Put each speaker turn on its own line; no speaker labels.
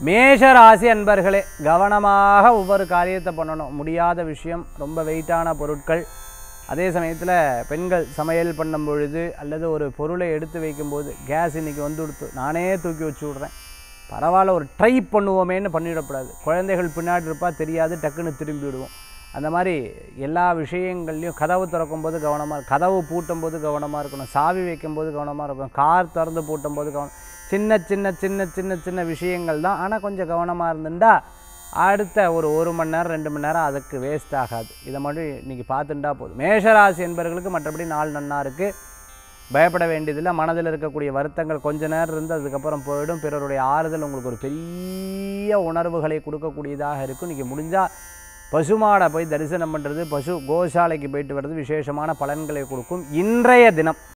மேஷ ராசி அன்பர்களே கவனமாக ஒவ்வொரு காரியத்தை பண்ணணும் முடியாத விஷயம் ரொம்ப வெயிட்டான பொருட்கள் அதே சமயத்தில் பெண்கள் சமையல் பண்ணும் பொழுது அல்லது ஒரு பொருளை எடுத்து வைக்கும்போது கேஸ் இன்னைக்கு வந்து கொடுத்து நானே தூக்கி வச்சு விட்றேன் பரவாயில்ல ஒரு ட்ரை பண்ணுவோமேன்னு பண்ணிடக்கூடாது குழந்தைகள் பின்னாடி இருப்பா தெரியாது டக்குன்னு திரும்பி விடுவோம் அந்த மாதிரி எல்லா விஷயங்கள்லையும் கதவு திறக்கும் போது கவனமாக கதவு பூட்டும் போது கவனமாக இருக்கணும் சாவி வைக்கும்போது கவனமாக இருக்கணும் கார் திறந்து பூட்டும் போது கவனம் சின்ன சின்ன சின்ன சின்ன சின்ன விஷயங்கள் தான் ஆனால் கொஞ்சம் கவனமாக இருந்துட்டா அடுத்த ஒரு ஒரு மணி நேரம் ரெண்டு மணி நேரம் அதுக்கு வேஸ்ட் ஆகாது இதை மட்டும் இன்றைக்கி பார்த்துட்டா போதும் மேஷராசி என்பவர்களுக்கு மற்றபடி நாள் நன்னா இருக்குது பயப்பட வேண்டியதில்லை மனதில் இருக்கக்கூடிய வருத்தங்கள் கொஞ்ச நேரம் இருந்து அதுக்கப்புறம் போயிடும் பிறருடைய ஆறுதல் உங்களுக்கு ஒரு பெரிய உணர்வுகளை கொடுக்கக்கூடியதாக இருக்கும் இன்றைக்கி முடிஞ்சால் பசுமாடை போய் தரிசனம் பண்ணுறது பசு கோசாலைக்கு போயிட்டு வர்றது விசேஷமான பலன்களை கொடுக்கும் இன்றைய தினம்